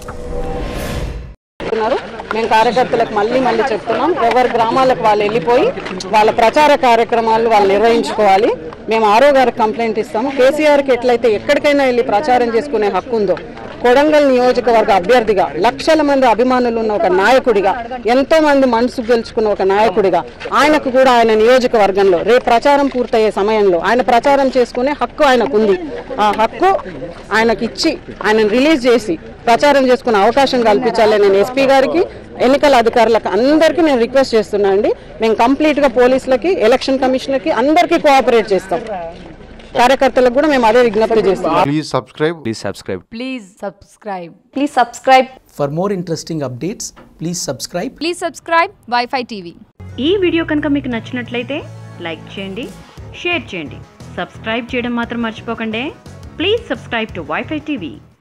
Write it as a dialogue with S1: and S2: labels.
S1: చెప్తున్నారు మేము కార్యకర్తలకు మళ్ళీ మళ్ళీ చెప్తున్నాం ఎవరి గ్రామాలకు వాళ్ళు వెళ్ళిపోయి వాళ్ళ ప్రచార కార్యక్రమాలు వాళ్ళు నిర్వహించుకోవాలి మేము ఆరో గారికి కంప్లైంట్ ఇస్తాము కేసీఆర్కి ఎట్లయితే ఎక్కడికైనా వెళ్ళి ప్రచారం చేసుకునే హక్కు ఉందో కొడంగల్ నియోజకవర్గ అభ్యర్థిగా లక్షల మంది అభిమానులు ఉన్న ఒక నాయకుడిగా ఎంతో మంది మనసు గెలుచుకున్న ఒక నాయకుడిగా ఆయనకు కూడా ఆయన నియోజకవర్గంలో రేపు ప్రచారం పూర్తయ్యే సమయంలో ఆయన ప్రచారం చేసుకునే హక్కు ఆయనకు ఉంది ఆ హక్కు ఆయనకి ఇచ్చి ఆయనను రిలీజ్ చేసి ప్రచారం చేసుకునే అవకాశం కల్పించాలని నేను ఎస్పీ గారికి ఎన్నికల అధికారులకు అందరికీ నేను రిక్వెస్ట్ చేస్తున్నా అండి మేము కంప్లీట్గా పోలీసులకి ఎలక్షన్ కమిషన్లకి అందరికీ కోఆపరేట్ చేస్తాం కార్యకర్తలకు కూడా మేము అదే విజ్ఞప్తి చేస్తాం
S2: Please subscribe.
S3: Please subscribe.
S4: Please subscribe.
S5: Please subscribe
S6: For more interesting updates, please subscribe
S4: Please subscribe Wi-Fi TV.
S7: ఈ వీడియో కనుక మీకు నచ్చినట్లయితే లైక్ చేయండి షేర్ చేయండి సబ్స్క్రైబ్ చేయడం మాత్రం మర్చిపోకండి please subscribe to WiFi TV